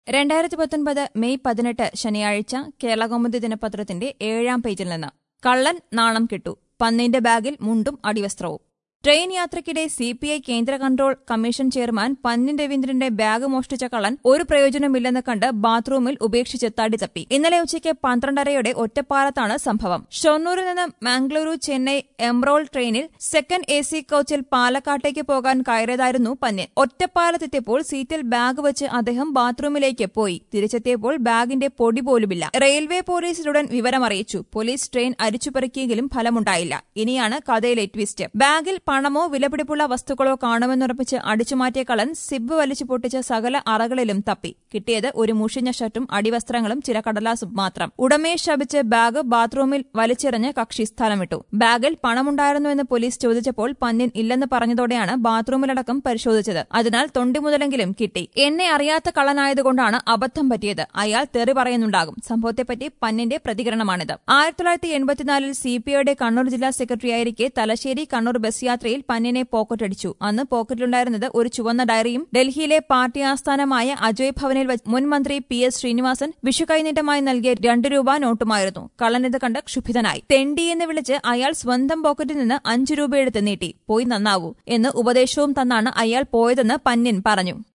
രണ്ടായിരത്തി പത്തൊൻപത് മെയ് പതിനെട്ട് ശനിയാഴ്ച കേരളകൗമുദി ദിനപത്രത്തിന്റെ ഏഴാം പേജിൽ നിന്ന് കള്ളൻ നാണം കെട്ടു പന്നിന്റെ ബാഗിൽ മുണ്ടും അടിവസ്ത്രവും ട്രെയിൻ യാത്രയ്ക്കിടെ സി പി ഐ കേന്ദ്ര കൺട്രോൾ കമ്മീഷൻ ചെയർമാൻ പന്നിൻ രവീന്ദ്രന്റെ ബാഗ് മോഷ്ടിച്ച കള്ളൻ ഒരു പ്രയോജനമില്ലെന്ന് കണ്ട് ബാത്റൂമിൽ ഉപേക്ഷിച്ച് തടി തപ്പി ഇന്നലെ ഉച്ചയ്ക്ക് പന്ത്രണ്ടരയോടെ ഒറ്റപ്പാലത്താണ് സംഭവം ഷൊർണൂരിൽ നിന്ന് മാംഗ്ലൂരു ചെന്നൈ എംറോൾ ട്രെയിനിൽ സെക്കൻഡ് എ സി കോച്ചിൽ പാലക്കാട്ടേക്ക് പോകാൻ കയറിയതായിരുന്നു പന്നിൻ ഒറ്റപ്പാലത്തെത്തിയപ്പോൾ സീറ്റിൽ ബാഗ് വെച്ച് അദ്ദേഹം ബാത്റൂമിലേക്ക് പോയി തിരിച്ചെത്തിയപ്പോൾ ബാഗിന്റെ പൊടി പോലുമില്ല റെയിൽവേ പോലീസിലുടൻ വിവരമറിയിച്ചു പോലീസ് ട്രെയിൻ അരിച്ചുപെറുക്കിയെങ്കിലും ഫലമുണ്ടായില്ല ഇനിയാണ് കഥയിലെ ട്വിസ്റ്റ് ബാഗിൽ പണമോ വിലപിടിപ്പുള്ള വസ്തുക്കളോ കാണുമെന്നുറപ്പിച്ച് അടിച്ചുമാറ്റിയ കള്ളൻ സിബ് വലിച്ചു പൊട്ടിച്ച സകല അറകളിലും തപ്പി കിട്ടിയത് ഒരു മുഷിഞ്ഞ ഷർട്ടും അടിവസ്ത്രങ്ങളും ചില കടലാസും മാത്രം ഉടമയെ ശപിച്ച് ബാഗ് ബാത്റൂമിൽ വലിച്ചെറിഞ്ഞ് കക്ഷി സ്ഥലം വിട്ടു ബാഗിൽ പണമുണ്ടായിരുന്നുവെന്ന് പോലീസ് ചോദിച്ചപ്പോൾ പന്നിൻ ഇല്ലെന്ന് പറഞ്ഞതോടെയാണ് ബാത്റൂമിലടക്കം പരിശോധിച്ചത് അതിനാൽ തൊണ്ടി മുതലെങ്കിലും കിട്ടി എന്നെ അറിയാത്ത കള്ളനായതുകൊണ്ടാണ് അബദ്ധം പറ്റിയത് അയാൾ തെറി പറയുന്നുണ്ടാകും സംഭവത്തെപ്പറ്റി പന്നിന്റെ പ്രതികരണമാണിത് ആയിരത്തി തൊള്ളായിരത്തി എൺപത്തിനാലിൽ സി പി ഐയുടെ കണ്ണൂർ ജില്ലാ സെക്രട്ടറിയായിരിക്കെ തലശ്ശേരി കണ്ണൂർ ബസ് യാത്രയിൽ പന്നിനെ പോക്കറ്റടിച്ചു അന്ന് പോക്കറ്റിലുണ്ടായിരുന്നത് ഒരു ചുവന്ന ഡയറിയും ഡൽഹിയിലെ പാർട്ടി ആസ്ഥാനമായ അജയ് ഭവനിൽ വെച്ച് മുൻ മന്ത്രി പി എസ് ശ്രീനിവാസൻ വിഷു കൈനീട്ടമായി നൽകിയ രണ്ട് രൂപ നോട്ടുമായിരുന്നു കള്ളനിത് കണ്ട് ക്ഷുഭിതനായി തെണ്ടി എന്ന് വിളിച്ച് അയാൾ സ്വന്തം പോക്കറ്റിൽ നിന്ന് അഞ്ചു രൂപ എടുത്ത് നീട്ടി പോയി നന്നാവൂ എന്ന് ഉപദേശവും തന്നാണ് അയാൾ പോയതെന്ന് പന്നിൻ പറഞ്ഞു